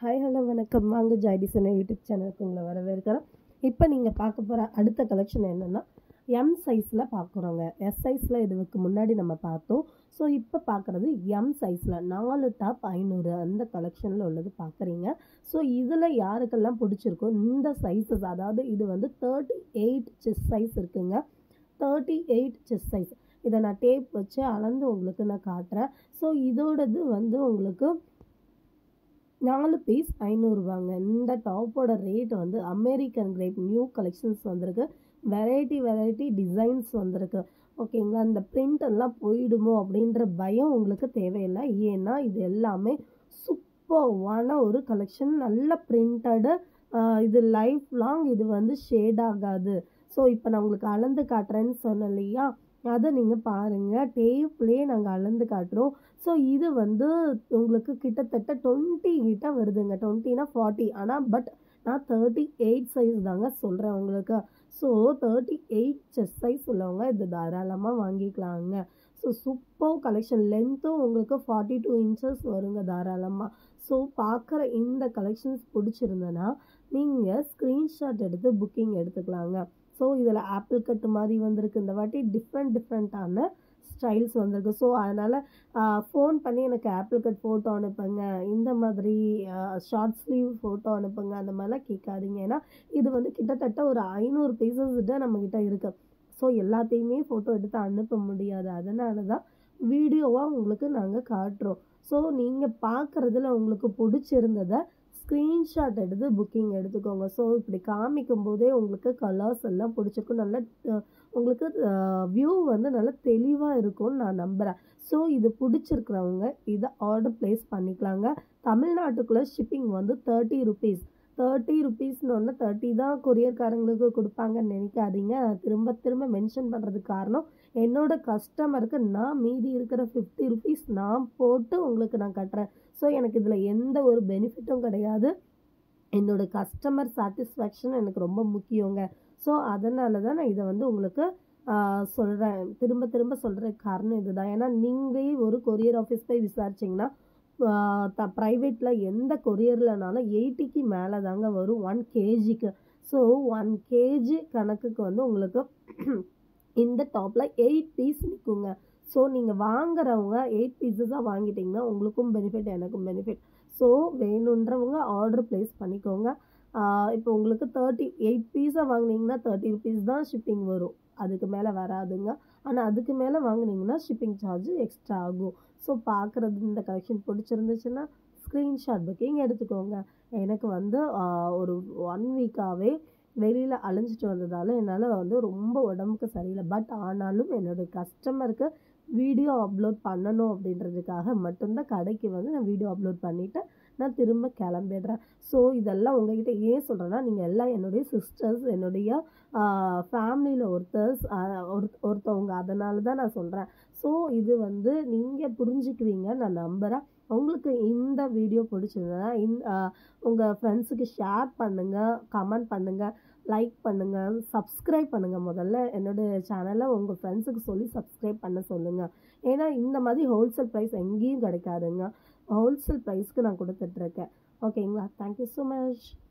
hi hello வணக்கம் வாங்க ஜாய்டிசன் YouTube சேனலுக்கு உங்களை வரவேற்கிறோம் இப்போ நீங்கள் பார்க்க போகிற அடுத்த கலெக்ஷன் என்னென்னா எம் சைஸில் பார்க்குறோங்க எஸ் சைஸில் இதுக்கு முன்னாடி நம்ம பார்த்தோம் ஸோ இப்போ பார்க்குறது எம் சைஸில் நாலு டாப் ஐநூறு அந்த கலெக்ஷனில் உள்ளது பார்க்குறீங்க ஸோ இதில் யாருக்கெல்லாம் பிடிச்சிருக்கோ இந்த சைஸஸ் அதாவது இது வந்து தேர்ட்டி எயிட் செஸ் சைஸ் இருக்குங்க தேர்ட்டி எயிட் செஸ் சைஸ் இதை நான் டேப் வச்சு அளந்து உங்களுக்கு நான் காட்டுறேன் ஸோ இதோடது வந்து உங்களுக்கு நாலு பீஸ் ஐநூறுரூவாங்க இந்த டாப்போட ரேட் வந்து அமெரிக்கன் கிரேப் நியூ கலெக்ஷன்ஸ் வந்திருக்கு வெரைட்டி வெரைட்டி டிசைன்ஸ் வந்திருக்கு ஓகேங்களா அந்த பிரிண்ட் எல்லாம் போயிடுமோ அப்படின்ற பயம் உங்களுக்கு தேவையில்லை ஏன்னா இது எல்லாமே சூப்பர்வான ஒரு கலெக்ஷன் நல்ல பிரிண்டடு இது லைஃப் லாங் இது வந்து ஷேட் ஆகாது ஸோ இப்போ நான் உங்களுக்கு அளந்து காட்டுறேன்னு சொன்னேன் இல்லையா அதை நீங்கள் பாருங்கள் டேப்லேயே நாங்கள் அளந்து காட்டுறோம் ஸோ இது வந்து உங்களுக்கு கிட்டத்தட்ட டுவெண்ட்டி கிட்ட வருதுங்க டுவெண்ட்டினா ஃபார்ட்டி ஆனால் பட் நான் தேர்ட்டி எயிட் சைஸ் தாங்க சொல்கிறேன் உங்களுக்கு so thirty eight chest size உள்ளவங்க இது தாராளமாக வாங்கிக்கலாங்க ஸோ சூப்பர் கலெக்ஷன் லென்த்தும் உங்களுக்கு ஃபார்ட்டி டூ இன்ச்சஸ் வருங்க தாராளமாக ஸோ பார்க்குற இந்த கலெக்ஷன்ஸ் பிடிச்சிருந்தனா நீங்கள் ஸ்க்ரீன்ஷாட் எடுத்து புக்கிங் எடுத்துக்கலாங்க ஸோ இதில் ஆப்பிள் கட்டு மாதிரி வந்திருக்கு இந்த வாட்டி டிஃப்ரெண்ட் டிஃப்ரெண்ட்டான ஸ்டைல்ஸ் வந்திருக்கு ஸோ அதனால் ஃபோன் பண்ணி எனக்கு ஆப்பிள் கட் ஃபோட்டோ அனுப்புங்க இந்த மாதிரி ஷார்ட் ஸ்லீவ் ஃபோட்டோ அனுப்புங்க அந்த மாதிரிலாம் கேட்காதீங்க ஏன்னா இது வந்து கிட்டத்தட்ட ஒரு ஐநூறு பீசஸ் கிட்ட நம்மக்கிட்ட இருக்குது ஸோ எல்லாத்தையுமே ஃபோட்டோ எடுத்து அனுப்ப முடியாது அதனால தான் வீடியோவாக உங்களுக்கு நாங்கள் காட்டுறோம் ஸோ நீங்கள் பார்க்குறதுல உங்களுக்கு பிடிச்சிருந்ததை ஸ்க்ரீன்ஷாட் எடுத்து புக்கிங் எடுத்துக்கோங்க ஸோ இப்படி காமிக்கும் போதே உங்களுக்கு கலர்ஸ் எல்லாம் பிடிச்சிருக்கும் நல்ல உங்களுக்கு வியூ வந்து நல்லா தெளிவாக இருக்கும்னு நான் நம்புகிறேன் ஸோ இது பிடிச்சிருக்கிறவங்க இதை ஆர்டர் ப்ளேஸ் பண்ணிக்கலாங்க தமிழ்நாட்டுக்குள்ளே ஷிப்பிங் வந்து தேர்ட்டி ருபீஸ் தேர்ட்டி ருபீஸ்னு ஒன்று தேர்ட்டி தான் கொரியர்காரங்களுக்கு கொடுப்பாங்கன்னு நினைக்காதீங்க திரும்ப திரும்ப மென்ஷன் பண்ணுறதுக்கு காரணம் என்னோட கஸ்டமருக்கு நான் மீதி இருக்கிற ஃபிஃப்டி ருபீஸ் நான் போட்டு உங்களுக்கு நான் கட்டுறேன் ஸோ எனக்கு இதில் எந்த ஒரு பெனிஃபிட்டும் கிடையாது என்னோட கஸ்டமர் சாட்டிஸ்ஃபேக்ஷன் எனக்கு ரொம்ப முக்கியங்க ஸோ அதனால தான் நான் இதை வந்து உங்களுக்கு சொல்கிறேன் திரும்ப திரும்ப சொல்கிற காரணம் இதுதான் ஏன்னா நீங்களே ஒரு கொரியர் ஆஃபீஸ் போய் விசாரிச்சிங்கன்னா த ப்ரைவேட்டில் எந்த கொரியர்லனாலும் எயிட்டிக்கு மேலே தாங்க வரும் ஒன் கேஜிக்கு ஸோ ஒன் கேஜி கணக்குக்கு வந்து உங்களுக்கு இந்த டாப்பில் எயிட் பீஸ் நிற்குங்க ஸோ நீங்கள் வாங்குறவங்க எயிட் பீஸஸாக வாங்கிட்டிங்கன்னா உங்களுக்கும் பெனிஃபிட் எனக்கும் பெனிஃபிட் ஸோ வேணுன்றவங்க ஆர்டர் ப்ளேஸ் பண்ணிக்கோங்க இப்போ உங்களுக்கு தேர்ட்டி எயிட் பீஸாக வாங்கினீங்கன்னா தேர்ட்டி ருபீஸ் தான் ஷிப்பிங் வரும் அதுக்கு மேலே வராதுங்க ஆனால் அதுக்கு மேலே வாங்கினீங்கன்னா ஷிப்பிங் சார்ஜ் எக்ஸ்ட்ரா ஆகும் ஸோ பார்க்குறது இந்த கலெக்ஷன் பிடிச்சிருந்துச்சுன்னா ஸ்க்ரீன்ஷாட் புக்கிங் எடுத்துக்கோங்க எனக்கு வந்து ஒரு ஒன் வீக்காகவே வெளியில் அலைஞ்சிட்டு வந்ததால் என்னால் வந்து ரொம்ப உடம்புக்கு சரியில்லை பட் ஆனாலும் என்னுடைய கஸ்டமருக்கு வீடியோ அப்லோட் பண்ணணும் அப்படின்றதுக்காக மட்டும்தான் கடைக்கு வந்து நான் வீடியோ அப்லோட் பண்ணிவிட்டு நான் திரும்ப கிளம்பிடுறேன் ஸோ இதெல்லாம் உங்ககிட்ட ஏன் சொல்கிறேன்னா நீங்கள் எல்லாம் என்னுடைய சிஸ்டர்ஸ் என்னுடைய ஃபேமிலியில் ஒருத்தர்ஸ் ஒரு ஒருத்தவங்க அதனால தான் நான் சொல்கிறேன் ஸோ இது வந்து நீங்கள் புரிஞ்சுக்குவீங்க நான் நம்புகிறேன் உங்களுக்கு இந்த வீடியோ பிடிச்சதுன்னா இந் உங்கள் ஃப்ரெண்ட்ஸுக்கு ஷேர் பண்ணுங்கள் கமெண்ட் பண்ணுங்கள் லைக் பண்ணுங்கள் சப்ஸ்கிரைப் பண்ணுங்கள் முதல்ல என்னோடய சேனலை உங்கள் ஃப்ரெண்ட்ஸுக்கு சொல்லி சப்ஸ்கிரைப் பண்ண சொல்லுங்கள் ஏன்னா இந்த மாதிரி ஹோல்சேல் ப்ரைஸ் எங்கேயும் கிடைக்காதுங்க ஹோல்சேல் ப்ரைஸ்க்கு நான் கொடுத்துட்ருக்கேன் ஓகேங்களா தேங்க்யூ ஸோ மச்